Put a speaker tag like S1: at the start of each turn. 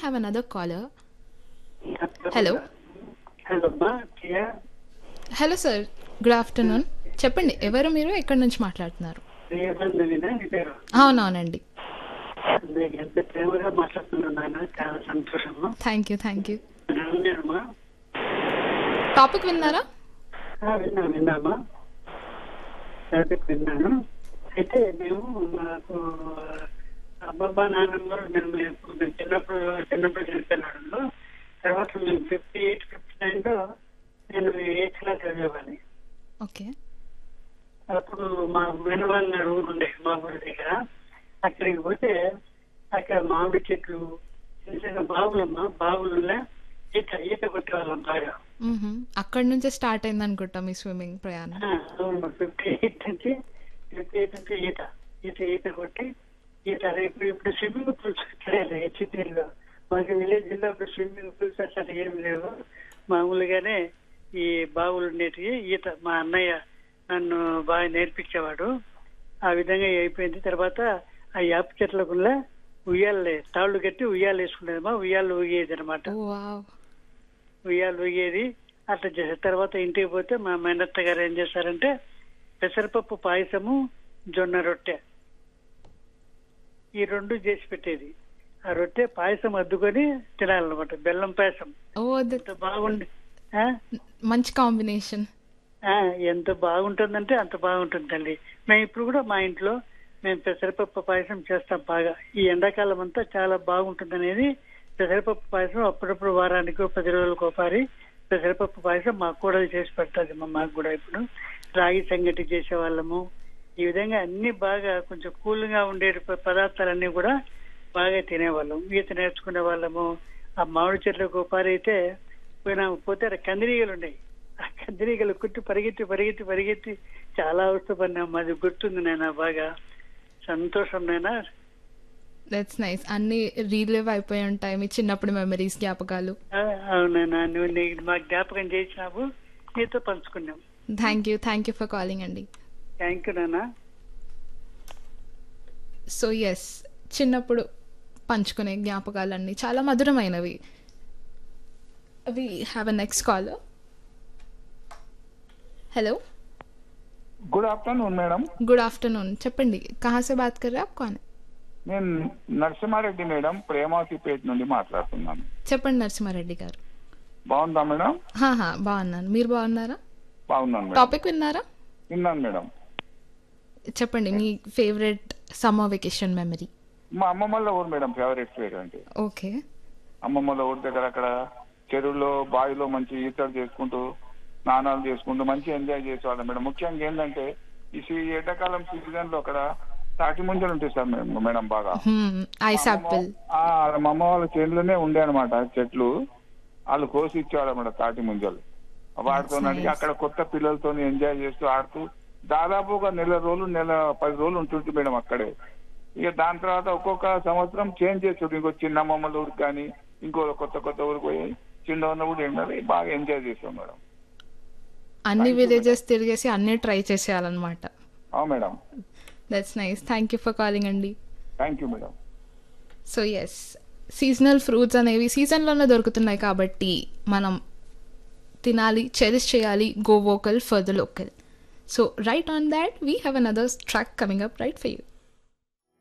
S1: have another caller. Hello.
S2: Hello అమ్మా కియా
S1: hello sir good afternoon చెప్పండి ఎవరు మీరు ఎక్కడి నుంచి మాట్లాడుతున్నారు
S2: ప్రియబంధువినా నీ పేరు
S1: అవునవునండి
S2: నీకు ఎంత ప్రేమగా మాట్లాడుతున్నాను నాయన చాలా సంతోషము
S1: థ్యాంక్ యూ థ్యాంక్ యూ
S2: విన్నామా
S1: టాపిక్ విన్నారా
S2: విన్నా విన్నామా టాపిక్ విన్నాను అయితే మేము మాకు అబ్బబ్బా నాన్నమ్మ నేను ఎప్పుడు మేము చిన్నప్పుడు చిన్నప్పుడు చనిపోయినాడు తర్వాత మేము ఫిఫ్టీ ఎయిట్ ఫిఫ్టీ నైన్లో నేను ఎయిత్ క్లాస్ చదివేవాడిని
S1: ఓకే
S2: అప్పుడు మా వెనవాళ్ళ ఊరు ఉండే మా ఊరి దగ్గర అక్కడికి పోతే అక్కడ మామిడి చెట్లు చిన్న చిన్న బావులమ్మా బావులున్నా ఈత ఈత కొట్టేవాళ్ళం బాగా
S1: అక్కడి నుంచే స్టార్ట్ అయింది అనుకుంటా మీ స్విమ్మింగ్ ప్రయాణం
S2: ఫిఫ్టీ ఎయిట్ నుంచి ఫిఫ్టీ ఎయిట్ నుంచి ఈత ఈత ఈత కొట్టి ఈత ఇప్పుడు ఇప్పుడు స్విమ్మింగ్ పూల్స్ లేదు హెచ్సిటీలో మాకు విలేజ్ లో ఇప్పుడు స్విమ్మింగ్ పూల్స్ అసలు ఏం లేవు మామూలుగానే ఈ బావులు ఉండేటివి ఈత మా అన్నయ్య నన్ను బాగా నేర్పించేవాడు ఆ విధంగా అయిపోయింది తర్వాత ఆ యాప చెట్లకుల్లా ఉయ్యాలే తాళ్ళు కట్టి ఉయ్యాలు వేసుకునేదమ్మా ఉయ్యాలు ఊగేది అనమాట
S1: ఓ వావ్
S2: ఉయ్యాలు ఊగేది అట్లా చేసిన తర్వాత ఇంటికి పోతే మా మేనత్త గారు ఏం చేశారంటే పెసరపప్పు పాయసము జొన్న రొట్టె ఈ రెండు చేసి పెట్టేది ఆ రొట్టె పాయసం అద్దుకొని తినాలన్నమాట బెల్లం పాయసం
S1: ఓ
S2: ఎంత బాగుంది ఆ?
S1: మంచి కాంబినేషన్
S2: ఆ, ఎంత బాగుంటుందంటే అంత బాగుంటుంది తల్లి మేము ఇప్పుడు కూడా మా ఇంట్లో మేము పెసరపప్పు పాయసం చేస్తాం బాగా ఈ ఎండాకాలం అంతా చాలా బాగుంటుంది అనేది పెసరపప్పు పాయసం అప్పుడప్పుడు వారానికి పది రోజులకు ఒకసారి పెసరపప్పు పాయసం మాకు కూడా చేసి పెడుతుంది మా మాకు కూడా ఇప్పుడు రాగి సంగటి చేసేవాళ్ళము ఈ విధంగా అన్ని బాగా కొంచెం కూల్ గా ఉండే ప- పదార్థాలన్నీ కూడా బాగా తినేవాళ్ళం ఈత నేర్చుకునే వాళ్ళము ఆ మామిడి చెట్లకు ఒకసారి అయితే పోయినా పోతే అక్కడ కందిరీగలు ఉన్నాయి ఆ కందిరీగలు కుట్టి పరిగెత్తి పరిగెత్తి పరిగెత్తి చాలా అవస్థపడినాం అది గుర్తుంది నాయన బాగా సంతోషం నాయన
S1: దట్స్ నైస్ అన్ని రీలివ్ అయిపోయి ఉంటాయి మీ చిన్నప్పుడు మెమరీస్ జ్ఞాపకాలు
S2: ఆ, అవునైనా నువ్వు నీకు మా జ్ఞాపకం చేసినావు నీతో పంచుకున్నాం
S1: thank you thank you for calling అండి
S2: థ్యాంక్ యూ నాన్న
S1: సో ఎస్ చిన్నప్పుడు పంచుకునే జ్ఞాపకాలన్నీ చాలా మధురమైనవి we have a next call hello
S3: good afternoon madam
S1: good afternoon చెప్పండి కహా సే బాత్ కర్ రే ఆప్ కౌన్
S3: నేను నరసింహారెడ్డి మేడం ప్రేమావతిపేట నుండి మాట్లాడుతున్నాను
S1: చెప్పండి నరసింహారెడ్డి గారు
S3: బాగుందా మేడం
S1: హా హా బాగున్నాను మీరు బాగున్నారా
S3: బాగున్నాను మేడం
S1: టాపిక్ విన్నారా
S3: విన్నాను మేడం
S1: చెప్పండి మీ ఫేవరెట్ సమ్మర్ వెకేషన్ మెమరీ
S3: మా అమ్మమ్మల ఊరు మేడం ఫేవరెట్ ప్లేస్ అంటే
S1: ఓకే
S3: అమ్మమ్మల ఊరు దగ్గర అక్కడ చెరువులో బావిలో మంచి ఈతలు చేసుకుంటూ స్నానాలు చేసుకుంటూ మంచి ఎంజాయ్ చేసేవాళ్ళం మేడం ముఖ్యంగా ఏంటంటే ఈ సీ- ఎండాకాలం సీజన్ లో అక్కడ తాటి ముంజలు ఉంటాయి సార్ మేడం మేడం బాగా
S1: ఐస్ యాపిల్
S3: ఆ, మా అమ్మ వాళ్ళ చేనులోనే ఉండే అనమాట చెట్లు వాళ్ళు కోసి ఇచ్చేవాళ్ళు అనమాట తాటి ముంజలు వాటితో
S1: nice.
S3: అక్కడ కొత్త పిల్లలతో ఎంజాయ్ చేస్తూ ఆడుతూ దాదాపు ఒక నెల రోజులు నెల పది రోజులు ఉంటుంటుంది మేడం అక్కడే ఇక దాని తర్వాత ఒక్కొక్క సంవత్సరం చేంజ్ చేస్తుంటే ఇంకో చిన్న అమ్మమ్మల ఊరికి కానీ ఇంకో కొత్త కొత్త ఊరికి పోయి చిన్న ఉన్న కూడా ఏంటంటే బాగా ఎంజాయ్ చేస్తాం మేడం
S1: అన్ని విలేజెస్ తిరిగేసి అన్ని ట్రై చేసేయాలన్నమాట
S3: అవును madam
S1: that's nice thank you for calling అండి
S3: thank you madam
S1: so yes seasonal fruits అనేవి సీజన్లోనే దొరుకుతున్నాయి కాబట్టి మనం తినాలి చెరిష్ చేయాలి go vocal for the local so right on that we have another track coming up right for you